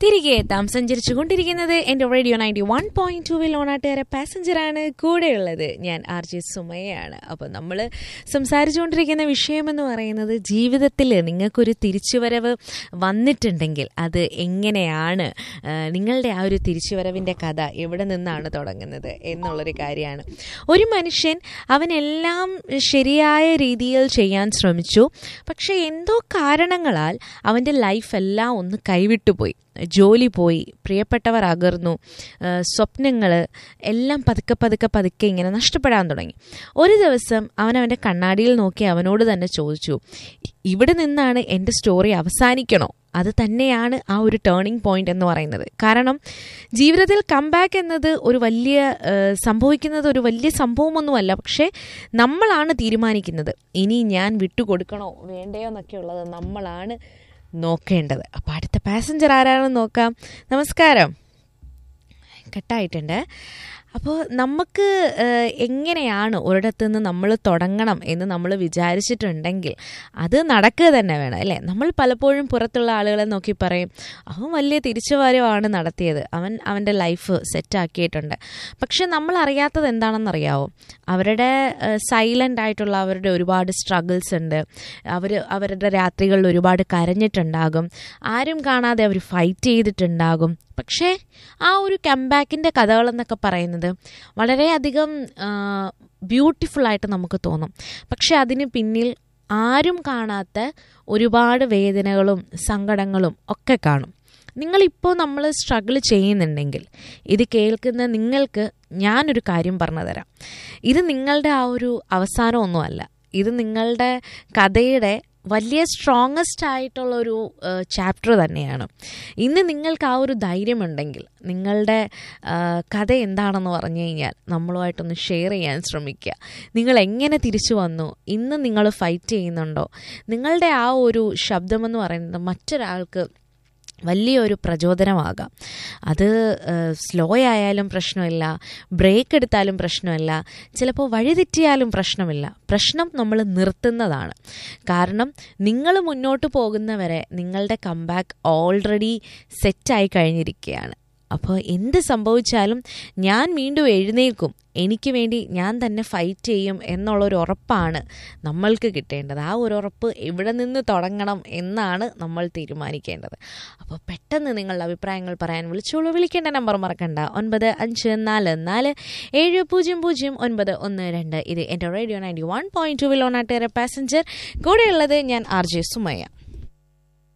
തിരികെ എത്താം സഞ്ചരിച്ചു കൊണ്ടിരിക്കുന്നത് എൻ്റെ റേഡിയോ നയൻറ്റി വൺ പോയിന്റ് ടൂവിൽ ഓണാട്ടുകാരെ പാസഞ്ചറാണ് കൂടെയുള്ളത് ഞാൻ ആർ ജെ സുമയാണ് അപ്പോൾ നമ്മൾ സംസാരിച്ചുകൊണ്ടിരിക്കുന്ന വിഷയമെന്ന് പറയുന്നത് ജീവിതത്തിൽ നിങ്ങൾക്കൊരു തിരിച്ചുവരവ് വന്നിട്ടുണ്ടെങ്കിൽ അത് എങ്ങനെയാണ് ആ, നിങ്ങളുടെ ആ ഒരു തിരിച്ചുവരവിൻ്റെ കഥ എവിടെ നിന്നാണ് തുടങ്ങുന്നത് എന്നുള്ളൊരു കാര്യമാണ് ഒരു മനുഷ്യൻ അവനെല്ലാം ശരിയായ രീതിയിൽ ചെയ്യാൻ ശ്രമിച്ചു പക്ഷേ എന്തോ കാരണങ്ങളാൽ അവൻ്റെ ലൈഫെല്ലാം ഒന്ന് കൈവിട്ടുപോയി ജോലി പോയി പ്രിയപ്പെട്ടവർ അകർന്നു സ്വപ്നങ്ങൾ എല്ലാം പതുക്കെ പതുക്കെ പതുക്കെ ഇങ്ങനെ നഷ്ടപ്പെടാൻ തുടങ്ങി ഒരു ദിവസം അവൻ അവൻ്റെ കണ്ണാടിയിൽ നോക്കി അവനോട് തന്നെ ചോദിച്ചു ഇവിടെ നിന്നാണ് എൻ്റെ സ്റ്റോറി അവസാനിക്കണോ അത് തന്നെയാണ് ആ ഒരു ടേണിംഗ് പോയിന്റ് എന്ന് പറയുന്നത് കാരണം ജീവിതത്തിൽ കംബാക്ക് എന്നത് ഒരു വലിയ ഏഹ്, സംഭവിക്കുന്നത് ഒരു വലിയ സംഭവമൊന്നുമല്ല പക്ഷേ നമ്മളാണ് തീരുമാനിക്കുന്നത് ഇനി ഞാൻ വിട്ടുകൊടുക്കണോ വേണ്ടയോ എന്നൊക്കെ ഉള്ളത് നമ്മളാണ് നോക്കേണ്ടത് അപ്പോൾ അടുത്ത പാസഞ്ചർ ആരാണെന്ന് നോക്കാം നമസ്കാരം കട്ടായിട്ടുണ്ട് അപ്പോൾ നമുക്ക് ഏഹ്, എങ്ങനെയാണ് ഒരിടത്തു നിന്ന് നമ്മൾ തുടങ്ങണം എന്ന് നമ്മൾ വിചാരിച്ചിട്ടുണ്ടെങ്കിൽ അത് നടക്കുക തന്നെ വേണം അല്ലേ നമ്മൾ പലപ്പോഴും പുറത്തുള്ള ആളുകളെ നോക്കി പറയും അവൻ വലിയ തിരിച്ചുവരവാണ് നടത്തിയത് അവൻ അവൻ്റെ ലൈഫ് സെറ്റാക്കിയിട്ടുണ്ട് പക്ഷെ നമ്മൾ അറിയാത്തത് എന്താണെന്നറിയാവോ അവരുടെ സൈലൻ്റ് ആയിട്ടുള്ള അവരുടെ ഒരുപാട് സ്ട്രഗിൾസ് ഉണ്ട് അവർ അവരുടെ രാത്രികളിൽ ഒരുപാട് കരഞ്ഞിട്ടുണ്ടാകും ആരും കാണാതെ അവർ ഫൈറ്റ് ചെയ്തിട്ടുണ്ടാകും പക്ഷേ ആ ഒരു കംബാക്കിൻ്റെ കഥകളെന്നൊക്കെ പറയുന്നത് വളരെയധികം ബ്യൂട്ടിഫുൾ ആയിട്ട് നമുക്ക് തോന്നും പക്ഷെ അതിന് പിന്നിൽ ആരും കാണാത്ത ഒരുപാട് വേദനകളും സങ്കടങ്ങളും ഒക്കെ കാണും നിങ്ങളിപ്പോൾ നമ്മൾ സ്ട്രഗിൾ ചെയ്യുന്നുണ്ടെങ്കിൽ ഇത് കേൾക്കുന്ന നിങ്ങൾക്ക് ഞാനൊരു കാര്യം പറഞ്ഞു തരാം ഇത് നിങ്ങളുടെ ആ ഒരു അവസാനമൊന്നുമല്ല ഇത് നിങ്ങളുടെ കഥയുടെ വലിയ സ്ട്രോങ്ങസ്റ്റ് ആയിട്ടുള്ള ഒരു ചാപ്റ്റർ തന്നെയാണ് ഇന്ന് നിങ്ങൾക്ക് ആ ഒരു ധൈര്യമുണ്ടെങ്കിൽ നിങ്ങളുടെ ആ, കഥ എന്താണെന്ന് പറഞ്ഞു കഴിഞ്ഞാൽ നമ്മളുമായിട്ടൊന്ന് ഷെയർ ചെയ്യാൻ ശ്രമിക്കുക നിങ്ങൾ എങ്ങനെ തിരിച്ചു വന്നു ഇന്ന് നിങ്ങൾ ഫൈറ്റ് ചെയ്യുന്നുണ്ടോ നിങ്ങളുടെ ആ ഒരു ശബ്ദമെന്ന് പറയുന്നത് മറ്റൊരാൾക്ക് വലിയൊരു പ്രചോദനമാകാം അത് സ്ലോ ആയാലും പ്രശ്നമില്ല ബ്രേക്ക് എടുത്താലും പ്രശ്നമില്ല ചിലപ്പോൾ വഴിതെറ്റിയാലും പ്രശ്നമില്ല പ്രശ്നം നമ്മൾ നിർത്തുന്നതാണ് കാരണം നിങ്ങൾ മുന്നോട്ട് പോകുന്നവരെ നിങ്ങളുടെ കംബാക്ക് ഓൾറെഡി സെറ്റായി കഴിഞ്ഞിരിക്കുകയാണ് അപ്പോൾ എന്ത് സംഭവിച്ചാലും ഞാൻ വീണ്ടും എഴുന്നേൽക്കും എനിക്ക് വേണ്ടി ഞാൻ തന്നെ ഫൈറ്റ് ചെയ്യും എന്നുള്ളൊരു ഉറപ്പാണ് നമ്മൾക്ക് കിട്ടേണ്ടത് ആ ഒരു ഉറപ്പ് എവിടെ നിന്ന് തുടങ്ങണം എന്നാണ് നമ്മൾ തീരുമാനിക്കേണ്ടത് അപ്പോൾ പെട്ടെന്ന് നിങ്ങളുടെ അഭിപ്രായങ്ങൾ പറയാൻ വിളിച്ചോളൂ വിളിക്കേണ്ട നമ്പർ മറക്കണ്ട ഒൻപത് അഞ്ച് നാല് നാല് ഏഴ് പൂജ്യം പൂജ്യം ഒൻപത് ഒന്ന് രണ്ട് ഇത് എൻ്റെ radio ninety one point two വിൽ ഓൺ ആട്ടേറെ പാസഞ്ചർ കൂടെയുള്ളത് ഞാൻ ആർ ജെ സുമയ്യ